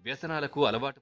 వ్యసనాలకు అలవాటు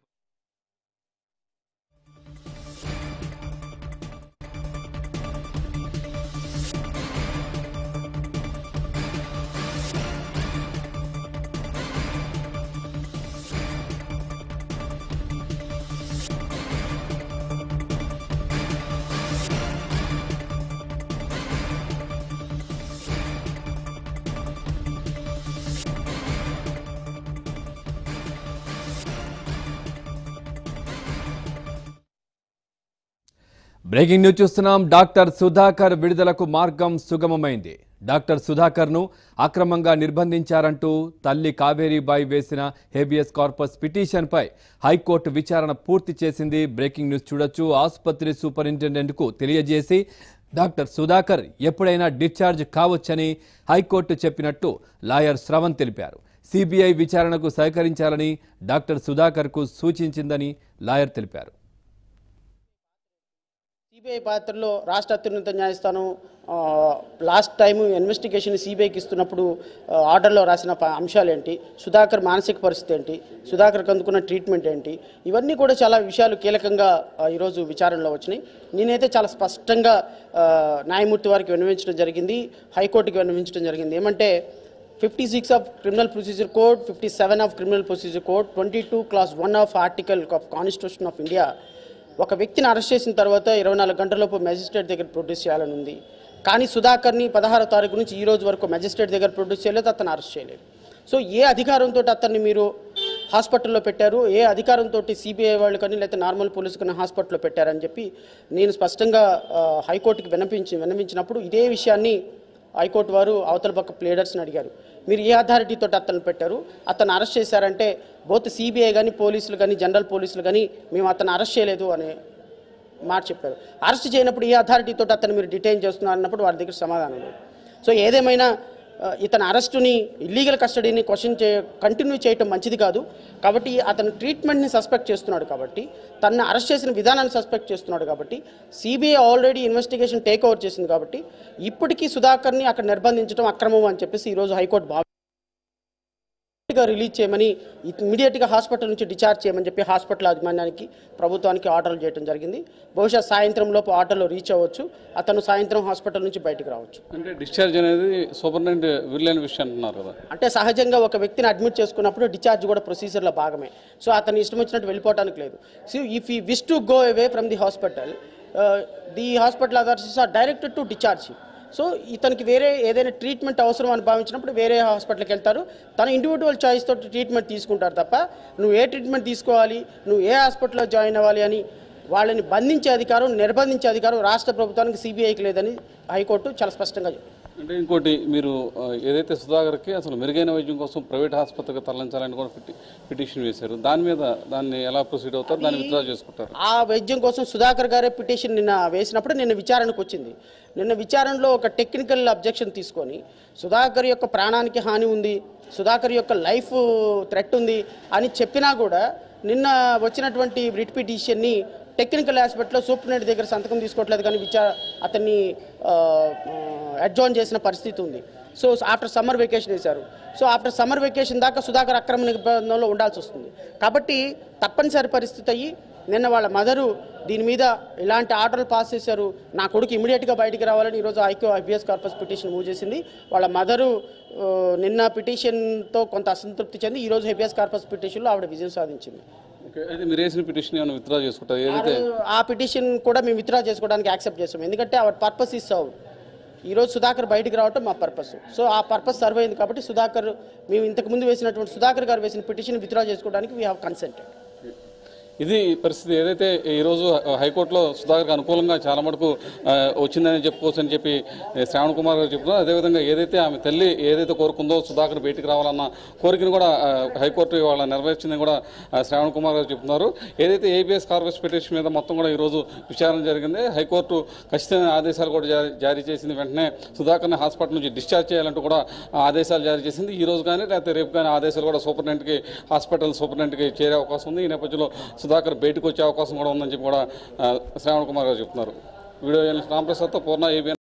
breaking news చూస్తున్నాం డాక్టర్ సుధాకర్ విడుదలకు మార్గం సుగమమైంది డాక్టర్ సుధాకర్ ను అక్రమంగా నిర్బంధించారంటూ తల్లి కావేరీబాయి వేసిన హేబియస్ కార్పస్ పిటిషన్ పై హైకోర్టు విచారణ పూర్తి చేసింది బ్రేకింగ్ న్యూస్ చూడొచ్చు ఆసుపత్రి సూపరింటెండెంట్ కు తెలియజేసి డాక్టర్ సుధాకర్ ఎప్పుడైనా డిశ్చార్జ్ కావచ్చని హైకోర్టు చెప్పినట్టు లాయర్ శ్రవణ్ తెలిపారు సిబిఐ విచారణకు సహకరించాలని డాక్టర్ సుధాకర్ కు సూచించిందని లాయర్ తెలిపారు సిబిఐ పాత్రలో రాష్ట్ర అత్యున్నత న్యాయస్థానం ఆ, లాస్ట్ టైం ఇన్వెస్టిగేషన్ సిబిఐకి ఇస్తున్నప్పుడు ఆ, ఆర్డర్లో రాసిన ప- అంశాలు ఏంటి సుధాకర్ మానసిక పరిస్థితి ఏంటి సుధాకర్కి అందుకున్న ట్రీట్మెంట్ ఏంటి ఇవన్నీ కూడా చాలా విషయాలు కీలకంగా ఆ, ఈరోజు విచారణలో వచ్చినాయి నేనైతే చాలా స్పష్టంగా ఆ, న్యాయమూర్తి వారికి విన్నవించడం జరిగింది హైకోర్టుకి విన్నవించడం జరిగింది ఏమంటే fifty six of criminal procedure code fifty seven of criminal procedure code twenty two clause one of article of constitution of India ఒక వ్యక్తిని అరెస్ట్ చేసిన తర్వాత ఇరవై నాలుగు గంటలలోపు మెజిస్ట్రేట్ దగ్గర ప్రొడ్యూస్ చేయాలని ఉంది కానీ సుధాకర్ని పదహారో తారీఖు నుంచి ఈ రోజు వరకు మెజిస్ట్రేట్ దగ్గర ప్రొడ్యూస్ చేయలేదు అతను అరెస్ట్ చేయలేదు సో ఏ అధికారంతో అతన్ని మీరు హాస్పిటల్లో పెట్టారు ఏ అధికారంతో సిబిఐ వాళ్ళు కానీ లేకపోతే నార్మల్ పోలీసు కానీ హాస్పిటల్లో పెట్టారని చెప్పి నేను స్పష్టంగా ఆ, హైకోర్టుకి విన్నపించి విన్నవించినప్పుడు ఇదే విషయాన్ని హైకోర్టు వారు అవతల పక్క ప్లేడర్స్ని అడిగారు మీరు ఏ అథారిటీతో అతను పెట్టారు అతను అరెస్ట్ చేశారంటే బోత్ సిబిఐ కానీ పోలీసులు కానీ జనరల్ పోలీసులు కానీ మేము అతను అరెస్ట్ చేయలేదు అనే మాట చెప్పారు అరెస్ట్ చేయనప్పుడు ఏ అథారిటీతో అతను మీరు డిటైన్ చేస్తున్నారు అన్నప్పుడు వారి దగ్గర సమాధానం లేదు సో ఏదేమైనా ఆ, ఇతని అరెస్టుని ఇల్లీగల్ కస్టడీని క్వశ్చన్ చే కంటిన్యూ చేయటం మంచిది కాదు కాబట్టి అతను ట్రీట్మెంట్ని సస్పెక్ట్ చేస్తున్నాడు కాబట్టి తనని అరెస్ట్ చేసిన విధానాన్ని సస్పెక్ట్ చేస్తున్నాడు కాబట్టి CBI already investigation take over చేసింది కాబట్టి ఇప్పటికీ సుధాకర్ని అక్కడ నిర్బంధించడం అక్రమం అని చెప్పేసి ఈరోజు హైకోర్టు భావి గా రిలీజ్ చేయమని ఇమీడియట్గా హాస్పిటల్ నుంచి డిశ్చార్జ్ చేయమని చెప్పి హాస్పిటల్ యాజమాన్యానికి ప్రభుత్వానికి ఆర్డర్లు చేయడం జరిగింది బహుశా సాయంత్రం లోపు ఆర్డర్లో రీచ్ అవ్వచ్చు అతను సాయంత్రం హాస్పిటల్ నుంచి బయటకు రావచ్చు అంటే డిశ్చార్జ్ అనేది సూపరింటెండెంట్ వీళ్ళని విషయం అంటున్నారు కదా అంటే సహజంగా ఒక వ్యక్తిని అడ్మిట్ చేసుకున్నప్పుడు డిశ్చార్జ్ కూడా ప్రొసీజర్లో భాగమే సో అతను ఇష్టం వచ్చినట్టు వెళ్ళిపోవడానికి లేదు so if he wish to go away from the hospital the hospital authorities are directed to discharge so ఇతనికి వేరే ఏదైనా ట్రీట్మెంట్ అవసరం అని భావించినప్పుడు వేరే హాస్పిటల్కి వెళ్తారు తన ఇండివిజువల్ చాయిస్ తోటి ట్రీట్మెంట్ తీసుకుంటారు తప్ప నువ్వు ఏ ట్రీట్మెంట్ తీసుకోవాలి నువ్వు ఏ హాస్పిటల్లో జాయిన్ అవ్వాలి అని వాళ్ళని బంధించే అధికారం నిర్బంధించే అధికారం రాష్ట్ర ప్రభుత్వానికి సిబిఐకి లేదని హైకోర్టు చాలా స్పష్టంగా చెప్పింది అంటే ఇంకోటి మీరు ఆ, ఏదైతే సుధాకర్కి అసలు మెరుగైన వైద్యం కోసం ప్రైవేట్ ఆసుపత్రికి తరలించాలని కూడా పిటి పిటిషన్ వేశారు దాని మీద దాన్ని ఎలా ప్రొసీడ్ అవుతారు దాన్ని విత్డ్రా చేసుకుంటారు ఆ వైద్యం కోసం సుధాకర్ గారే పిటిషన్ నిన్న వేసినప్పుడు నిన్న విచారణకు వచ్చింది నిన్న విచారణలో ఒక టెక్నికల్ అబ్జెక్షన్ తీసుకొని సుధాకర్ యొక్క ప్రాణానికి హాని ఉంది సుధాకర్ యొక్క లైఫ్ థ్రెట్ ఉంది అని చెప్పినా కూడా నిన్న వచ్చినటువంటి రిట్ పిటిషన్ని టెక్నికల్ ఆస్పెక్ట్లో సూపరింటెండెంట్ దగ్గర సంతకం తీసుకోవట్లేదు కానీ విచార అతన్ని అడ్జాయిన్ చేసిన పరిస్థితి ఉంది సో ఆఫ్టర్ సమ్మర్ వెకేషన్ వేశారు సో ఆఫ్టర్ సమ్మర్ వెకేషన్ దాకా సుధాకర్ అక్రమ నిబంధనలో ఉండాల్సి వస్తుంది కాబట్టి తప్పనిసరి పరిస్థితి అయ్యి నిన్న వాళ్ళ మదరు దీని మీద ఇలాంటి ఆర్డర్లు పాస్ చేశారు నా కొడుకు ఇమీడియట్గా బయటికి రావాలని ఈరోజు ఐక్యూ ఐబిఎస్ కార్పస్ పిటిషన్ మూవ్ చేసింది వాళ్ళ మదరు ఆ, నిన్న పిటిషన్తో కొంత అసంతృప్తి చెంది ఈరోజు హెబియస్ కార్పస్ పిటిషన్లో ఆవిడ విజయం సాధించింది ఓకే అయితే మీరు వేసిన పిటిషన్ ఏమైనా విత్డ్రా చేసుకుంటారు ఏదైతే ఆ పిటిషన్ కూడా మేము విత్డ్రా చేసుకోవడానికి యాక్సెప్ట్ చేస్తాం ఎందుకంటే అవర్ పర్పస్ ఇస్ సర్వ్ ఈరోజు సుధాకర్ బయటికి రావటం మా పర్పస్ సో ఆ పర్పస్ సర్వ్ అయింది కాబట్టి సుధాకర్ మేము ఇంతకు ముందు వేసినటువంటి సుధాకర్ గారు వేసిన పిటిషన్ విత్డ్రా చేసుకోవడానికి వీ హ్యావ్ కన్సెంటెడ్ ఇది పరిస్థితి ఏదైతే ఈరోజు హైకోర్టులో సుధాకర్కి అనుకూలంగా చాలా మటుకు ఆ, వచ్చిందని చెప్పుకోవచ్చు అని చెప్పి ఏ, శ్రావణ్ కుమార్ గారు చెప్తున్నారు అదేవిధంగా ఏదైతే ఆమె తల్లి ఏదైతే కోరుకుందో సుధాకర్ బయటికి రావాలన్న కోరికను కూడా ఆ, హైకోర్టు ఇవాళ నెరవేర్చిందని కూడా ఆ, శ్రావణ్ కుమార్ గారు చెప్తున్నారు ఏదైతే ఏబిఎస్ కార్పస్ పిటిషన్ మీద మొత్తం కూడా ఈరోజు విచారణ జరిగింది హైకోర్టు ఖచ్చితమైన ఆదేశాలు కూడా జారీ జారీ చేసింది వెంటనే సుధాకర్ని హాస్పిటల్ నుంచి డిశ్చార్జ్ చేయాలంటూ కూడా ఆ ఆదేశాలు జారీ చేసింది ఈ రోజు కానీ లేకపోతే రేపు కానీ ఆదేశాలు కూడా సూపరింటెండెంట్కి హాస్పిటల్ సూపరింటెండెంట్కి చేరే అవకాశం ఉంది ఈ నేపథ్యంలో సుధాకర్ బయటకు వచ్చే అవకాశం కూడా ఉందని చెప్పి కూడా ఆ, శ్రావణ్ కుమార్ గారు చెప్తున్నారు వీడియో జర్నలిస్ట్ రామప్రసాద్తో పూర్ణ ఏబిఎన్